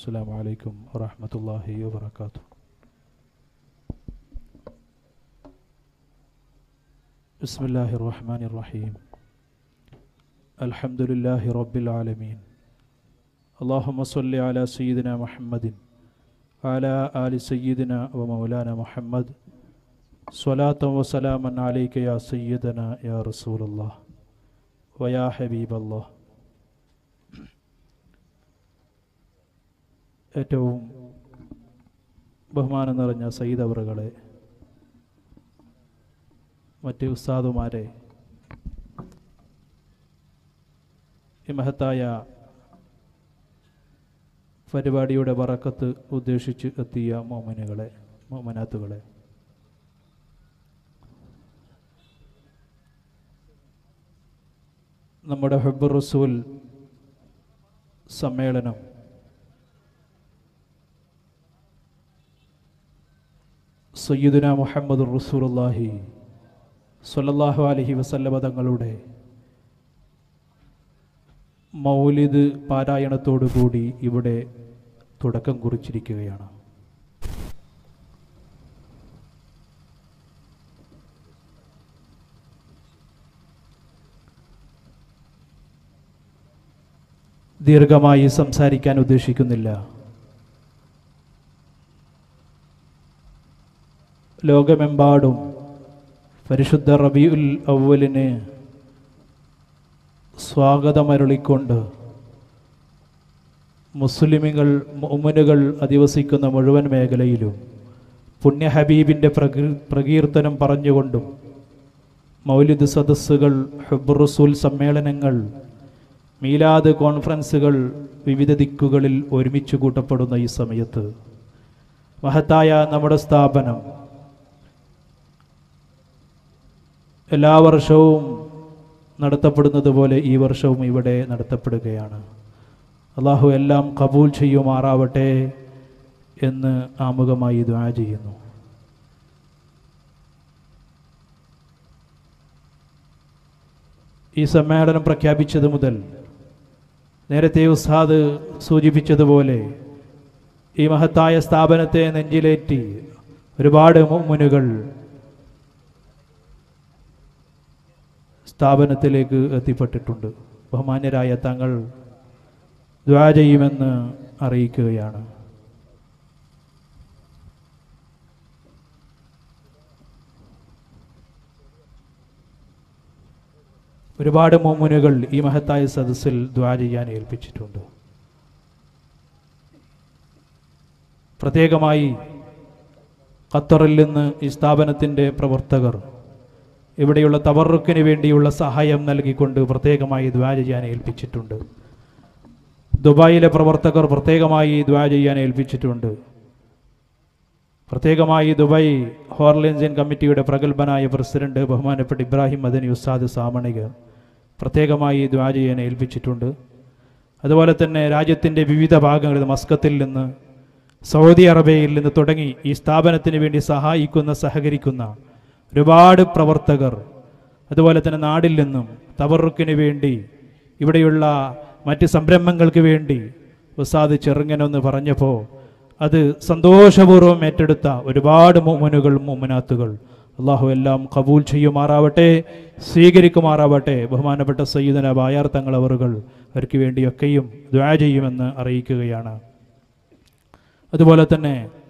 السلام عليكم ورحمة الله وبركاته بسم الله الرحمن الرحيم الحمد لله رب العالمين اللهم صل على سيدنا محمد وعلى آل سيدنا ومولانا محمد صلاة وسلاما عليك يا سيدنا يا رسول الله ويا حبيب الله ഏറ്റവും ബഹുമാനം നിറഞ്ഞ സയ്യിദ് അവറുകളെ മറ്റ് ഉസ്താദുമാരെ ഈ മഹത്തായ പരിപാടിയുടെ വറക്കത്ത് ഉദ്ദേശിച്ച് എത്തിയ മോമനുകളെ മോമനാത്തുകളെ നമ്മുടെ ഹബ്ബർ റസൂൽ സമ്മേളനം സയ്യിദുന മുഹമ്മദ് റസൂലുള്ളാഹി സ്വല്ലല്ലാഹു അലൈഹി വസല്ലമ തങ്ങളുടെ മൗലിദ് പാരായണത്തോടു കൂടി ഇവിടെ തുടക്കം കുറിച്ചിരിക്കുകയാണ് ദീർഘമായി സംസാരിക്കാൻ ഉദ്ദേശിക്കുന്നില്ല ലോകമെമ്പാടും പരിശുദ്ധ റബിയുൽ അവലിന് സ്വാഗതമരുളിക്കൊണ്ട് മുസ്ലിമുകൾ മുമുനുകൾ അധിവസിക്കുന്ന മുഴുവൻ മേഖലയിലും പുണ്യ ഹബീബിൻ്റെ പ്രകീ പ്രകീർത്തനം പറഞ്ഞുകൊണ്ടും മൗലിദ് സദസ്സുകൾ ഹുബ്റുസൂൽ സമ്മേളനങ്ങൾ മീലാദ് കോൺഫറൻസുകൾ വിവിധ ദിക്കുകളിൽ ഒരുമിച്ച് കൂട്ടപ്പെടുന്ന ഈ സമയത്ത് മഹത്തായ നമ്മുടെ സ്ഥാപനം എല്ലാ വർഷവും നടത്തപ്പെടുന്നത് പോലെ ഈ വർഷവും ഇവിടെ നടത്തപ്പെടുകയാണ് അള്ളാഹു എല്ലാം കബൂൽ ചെയ്യുമാറാവട്ടെ എന്ന് ആമുഖമായി ദ്വാ ചെയ്യുന്നു ഈ സമ്മേളനം പ്രഖ്യാപിച്ചത് മുതൽ നേരത്തെ ഉസ്താദ് സൂചിപ്പിച്ചതുപോലെ ഈ മഹത്തായ സ്ഥാപനത്തെ നെഞ്ചിലേറ്റി ഒരുപാട് മുന്നുകൾ സ്ഥാപനത്തിലേക്ക് എത്തിപ്പെട്ടിട്ടുണ്ട് ബഹുമാന്യരായ തങ്ങൾ ദ്വാ ചെയ്യുമെന്ന് അറിയിക്കുകയാണ് ഒരുപാട് മോമുനുകൾ ഈ മഹത്തായ സദസ്സിൽ ദ്വാ ചെയ്യാൻ ഏൽപ്പിച്ചിട്ടുണ്ട് പ്രത്യേകമായി ഖത്തറിൽ നിന്ന് ഈ സ്ഥാപനത്തിൻ്റെ പ്രവർത്തകർ ഇവിടെയുള്ള തവറുക്കിന് വേണ്ടിയുള്ള സഹായം നൽകിക്കൊണ്ട് പ്രത്യേകമായി ദ്വാ ചെയ്യാൻ ഏൽപ്പിച്ചിട്ടുണ്ട് ദുബായിലെ പ്രവർത്തകർ പ്രത്യേകമായി ദ്വാ ചെയ്യാൻ ഏൽപ്പിച്ചിട്ടുണ്ട് പ്രത്യേകമായി ദുബായ് ഹോർലൻസിയൻ കമ്മിറ്റിയുടെ പ്രഗത്ഭനായ പ്രസിഡന്റ് ബഹുമാനപ്പെട്ട ഇബ്രാഹിം മദനി ഉസ്താദ് സാമണിക പ്രത്യേകമായി ദ്വാ ചെയ്യാൻ ഏൽപ്പിച്ചിട്ടുണ്ട് അതുപോലെ തന്നെ രാജ്യത്തിൻ്റെ വിവിധ ഭാഗങ്ങളിൽ മസ്കത്തിൽ നിന്ന് സൗദി അറേബ്യയിൽ നിന്ന് തുടങ്ങി ഈ സ്ഥാപനത്തിന് വേണ്ടി സഹായിക്കുന്ന സഹകരിക്കുന്ന ഒരുപാട് പ്രവർത്തകർ അതുപോലെ തന്നെ നാടിൽ നിന്നും തവറുക്കിന് വേണ്ടി ഇവിടെയുള്ള മറ്റ് സംരംഭങ്ങൾക്ക് വേണ്ടി ഉസാദ് ചെറുങ്ങനെന്ന് പറഞ്ഞപ്പോൾ അത് സന്തോഷപൂർവ്വം ഏറ്റെടുത്ത ഒരുപാട് മുമനുകൾ മുമനാത്തുകൾ അള്ളാഹു എല്ലാം കബൂൽ ചെയ്യുമാറാവട്ടെ സ്വീകരിക്കുമാറാവട്ടെ ബഹുമാനപ്പെട്ട സയ്യിദന ബായാർ തങ്ങളവറുകൾ അവർക്ക് വേണ്ടിയൊക്കെയും ദ്വാ ചെയ്യുമെന്ന് അറിയിക്കുകയാണ് അതുപോലെ തന്നെ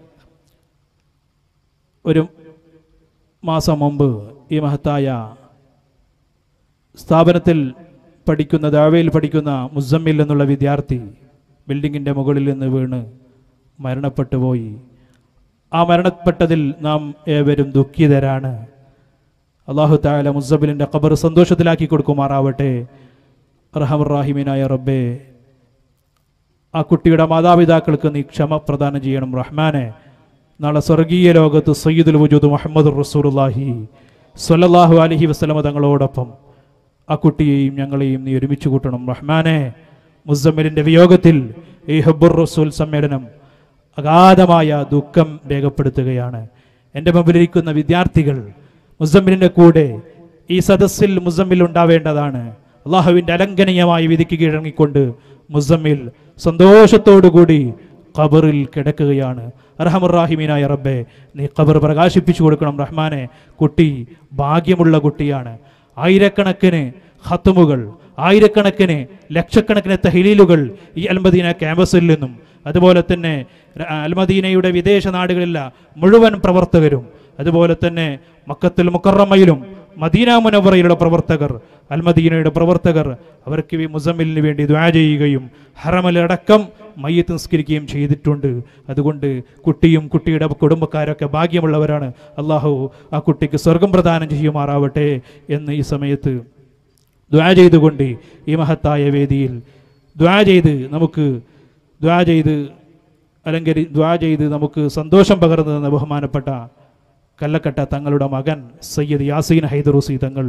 ഒരു മാസം മുമ്പ് ഈ മഹത്തായ സ്ഥാപനത്തിൽ പഠിക്കുന്ന ദാവയിൽ പഠിക്കുന്ന മുസമ്മിൽ എന്നുള്ള വിദ്യാർത്ഥി ബിൽഡിങ്ങിൻ്റെ മുകളിൽ നിന്ന് വീണ് മരണപ്പെട്ടു പോയി ആ മരണപ്പെട്ടതിൽ നാം ഏവരും ദുഃഖിതരാണ് അള്ളാഹു താല മുസബിലിൻ്റെ ഖബർ സന്തോഷത്തിലാക്കി കൊടുക്കുമാറാവട്ടെ റഹമുറാഹിമിനായ റബ്ബേ ആ കുട്ടിയുടെ മാതാപിതാക്കൾക്ക് നീ ക്ഷമ പ്രദാനം ചെയ്യണം റഹ്മാനെ നാളെ സ്വർഗീയ ലോകത്ത് സയ്യിദുൽ വജൂദ് മുഹമ്മദ് റസൂലുള്ളാഹി സ്വല്ലല്ലാഹു അലൈഹി വസല്ലമ തങ്ങളോടൊപ്പം ആ കുട്ടിയെയും ഞങ്ങളെയും നീ ഒരുമിച്ച് കൂട്ടണം റഹ്മാനെ മുസമ്മിലിൻ്റെ വിയോഗത്തിൽ ഈ ഹബ്ബുർ റസൂൽ സമ്മേളനം അഗാധമായ ദുഃഖം രേഖപ്പെടുത്തുകയാണ് എൻ്റെ മുമ്പിലിരിക്കുന്ന വിദ്യാർത്ഥികൾ മുസമ്മിലിൻ്റെ കൂടെ ഈ സദസ്സിൽ മുസമ്മിൽ ഉണ്ടാവേണ്ടതാണ് അള്ളാഹുവിൻ്റെ അലംഘനീയമായ വിധിക്ക് കീഴടങ്ങിക്കൊണ്ട് മുസമ്മിൽ സന്തോഷത്തോടുകൂടി ഖബറിൽ കിടക്കുകയാണ് അർഹമുറാഹിമീനായ റബ്ബെ നീ ഖബർ പ്രകാശിപ്പിച്ചു കൊടുക്കണം റഹ്മാനെ കുട്ടി ഭാഗ്യമുള്ള കുട്ടിയാണ് ആയിരക്കണക്കിന് ഹത്തുമുകൾ ആയിരക്കണക്കിന് ലക്ഷക്കണക്കിന് തഹലീലുകൾ ഈ അൽമദീന ക്യാമ്പസിൽ നിന്നും അതുപോലെ തന്നെ ര- അൽമദീനയുടെ വിദേശ നാടുകളിലെ മുഴുവൻ പ്രവർത്തകരും അതുപോലെ തന്നെ മക്കത്തുൽ മുക്കറമ്മയിലും മദീന മുനവറയിലുള്ള പ്രവർത്തകർ അൽമദീനയുടെ പ്രവർത്തകർ അവർക്ക് ഈ മുസമ്മിലിന് വേണ്ടി ദ്വാ ചെയ്യുകയും ഹറമലടക്കം മയ്യത്ത് നിസ്കരിക്കുകയും ചെയ്തിട്ടുണ്ട് അതുകൊണ്ട് കുട്ടിയും കുട്ടിയുടെ കുടുംബക്കാരൊക്കെ ഭാഗ്യമുള്ളവരാണ് അള്ളാഹു ആ കുട്ടിക്ക് സ്വർഗം പ്രദാനം ചെയ്യുമാറാവട്ടെ എന്ന് ഈ സമയത്ത് ദ്വാ ചെയ്തുകൊണ്ട് ഈ മഹത്തായ വേദിയിൽ ദ്വാ ചെയ്ത് നമുക്ക് ദ്വാ ചെയ്ത് അലങ്കരി ദ്വാ ചെയ്ത് നമുക്ക് സന്തോഷം പകർന്നു തന്ന ബഹുമാനപ്പെട്ട കല്ലക്കട്ട തങ്ങളുടെ മകൻ സയ്യദ് യാസീൻ ഹൈദറുസി തങ്ങൾ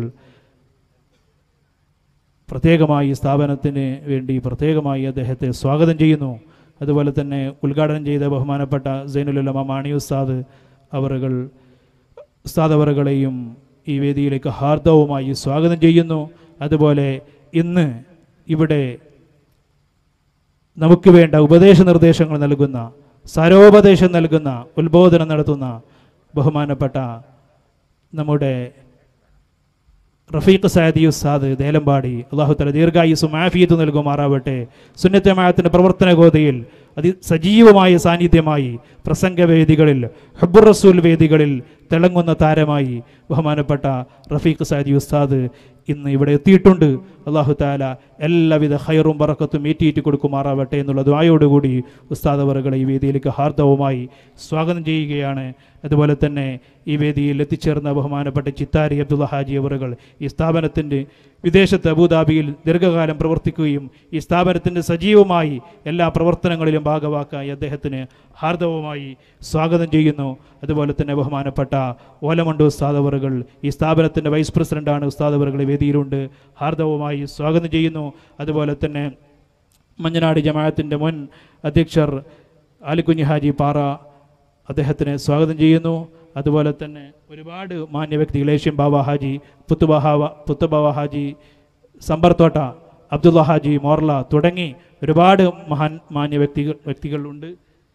പ്രത്യേകമായി സ്ഥാപനത്തിന് വേണ്ടി പ്രത്യേകമായി അദ്ദേഹത്തെ സ്വാഗതം ചെയ്യുന്നു അതുപോലെ തന്നെ ഉദ്ഘാടനം ചെയ്ത ബഹുമാനപ്പെട്ട സൈനുലുലമ മാണി ഉസ്താദ് അവറുകൾ ഉസ്താദ് അവറുകളെയും ഈ വേദിയിലേക്ക് ഹാർദവുമായി സ്വാഗതം ചെയ്യുന്നു അതുപോലെ ഇന്ന് ഇവിടെ നമുക്ക് വേണ്ട ഉപദേശ നിർദ്ദേശങ്ങൾ നൽകുന്ന സരോപദേശം നൽകുന്ന ഉത്ബോധനം നടത്തുന്ന ബഹുമാനപ്പെട്ട നമ്മുടെ റഫീഖ് സാദി ഉസ്താദ് ദേലമ്പാടി അള്ളാഹു തല ദീർഘായുസും ആഫിയത്ത് നൽകുമാറാവട്ടെ സുന്നത്തമായത്തിൻ്റെ പ്രവർത്തന ഗോതയിൽ അതി സജീവമായ സാന്നിധ്യമായി പ്രസംഗവേദികളിൽ ഹബ്ബുർ റസൂൽ വേദികളിൽ തിളങ്ങുന്ന താരമായി ബഹുമാനപ്പെട്ട റഫീഖ് സാദി ഉസ്താദ് ഇന്ന് ഇവിടെ എത്തിയിട്ടുണ്ട് അള്ളാഹു താല എല്ലാവിധ ഹൈറും പറക്കത്തും ഏറ്റിയിട്ട് കൊടുക്കുമാറാവട്ടെ എന്നുള്ള ദ്വായോടുകൂടി ഉസ്താദ് അവറുകളെ ഈ വേദിയിലേക്ക് ഹാർദവുമായി സ്വാഗതം ചെയ്യുകയാണ് അതുപോലെ തന്നെ ഈ വേദിയിൽ എത്തിച്ചേർന്ന ബഹുമാനപ്പെട്ട ചിത്താരി അബ്ദുള്ള ഹാജി അവറുകൾ ഈ സ്ഥാപനത്തിൻ്റെ വിദേശത്ത് അബുദാബിയിൽ ദീർഘകാലം പ്രവർത്തിക്കുകയും ഈ സ്ഥാപനത്തിൻ്റെ സജീവമായി എല്ലാ പ്രവർത്തനങ്ങളിലും ഭാഗവാക്കായി അദ്ദേഹത്തിന് ഹാർദവമായി സ്വാഗതം ചെയ്യുന്നു അതുപോലെ തന്നെ ബഹുമാനപ്പെട്ട ഓലമണ്ട് ഉസ്താദ് അവറുകൾ ഈ സ്ഥാപനത്തിൻ്റെ വൈസ് പ്രസിഡന്റാണ് ഉസ്താദ് അവറുകൾ ഈ വേദിയിലുണ്ട് ഹാർദവമായി സ്വാഗതം ചെയ്യുന്നു അതുപോലെ തന്നെ മഞ്ഞനാട് ജമാഅത്തിൻ്റെ മുൻ അധ്യക്ഷർ ആലിക്കുഞ്ഞി ഹാജി പാറ അദ്ദേഹത്തിന് സ്വാഗതം ചെയ്യുന്നു അതുപോലെ തന്നെ ഒരുപാട് മാന്യ വ്യക്തികൾ ഏഷ്യൻ ബാബ ഹാജി പുത്തുബാവ പുത്തുബാവ ഹാജി സമ്പർത്തോട്ട അബ്ദുള്ള ഹാജി മോർല തുടങ്ങി ഒരുപാട് മഹാൻ മാന്യ വ്യക്തികൾ വ്യക്തികളുണ്ട്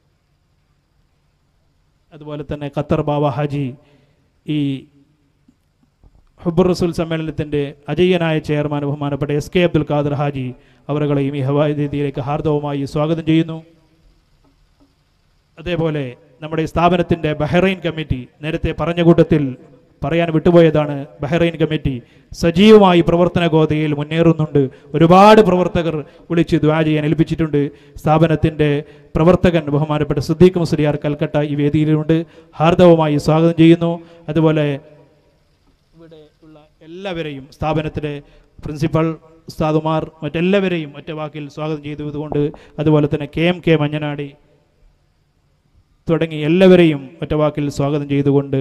അതുപോലെ തന്നെ ഖത്തർ ബാബ ഹാജി ഈ ഹുബുർ റസൂൽ സമ്മേളനത്തിൻ്റെ അജയ്യനായ ചെയർമാൻ ബഹുമാനപ്പെട്ട എസ് കെ അബ്ദുൽ ഖാദർ ഹാജി അവരുകളെയും ഈ ഹവാദിയിലേക്ക് ഹാർദവുമായി സ്വാഗതം ചെയ്യുന്നു അതേപോലെ നമ്മുടെ ഈ സ്ഥാപനത്തിൻ്റെ ബഹ്റൈൻ കമ്മിറ്റി നേരത്തെ പറഞ്ഞ കൂട്ടത്തിൽ പറയാൻ വിട്ടുപോയതാണ് ബഹ്റൈൻ കമ്മിറ്റി സജീവമായി പ്രവർത്തന ഗോതയിൽ മുന്നേറുന്നുണ്ട് ഒരുപാട് പ്രവർത്തകർ വിളിച്ച് ദ്വാ ചെയ്യാൻ ഏൽപ്പിച്ചിട്ടുണ്ട് സ്ഥാപനത്തിൻ്റെ പ്രവർത്തകൻ ബഹുമാനപ്പെട്ട സിദ്ദീഖ് മുസ്ലിയാർ കൽക്കട്ട ഈ വേദിയിലുണ്ട് ഹാർദവമായി സ്വാഗതം ചെയ്യുന്നു അതുപോലെ ഇവിടെ ഉള്ള എല്ലാവരെയും സ്ഥാപനത്തിലെ പ്രിൻസിപ്പൽ ഉസ്താദുമാർ മറ്റെല്ലാവരെയും ഒറ്റ വാക്കിൽ സ്വാഗതം ചെയ്തതുകൊണ്ട് അതുപോലെ തന്നെ കെ എം കെ മഞ്ഞനാടി തുടങ്ങി എല്ലാവരെയും ഒറ്റ വാക്കിൽ സ്വാഗതം ചെയ്തുകൊണ്ട്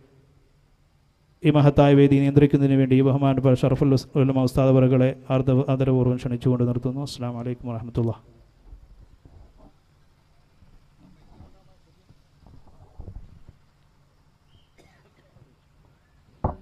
ഈ മഹത്തായ വേദി നിയന്ത്രിക്കുന്നതിന് വേണ്ടി ബഹുമാനപ്പെട്ട ഷറഫുൽ ഉലമ ഉസ്താദ് അവറുകളെ ആർദ ആദരപൂർവ്വം ക്ഷണിച്ചുകൊണ്ട് നിർത്തുന്നു അസ്സാം വലൈക്കും വാഹമത്തുള്ള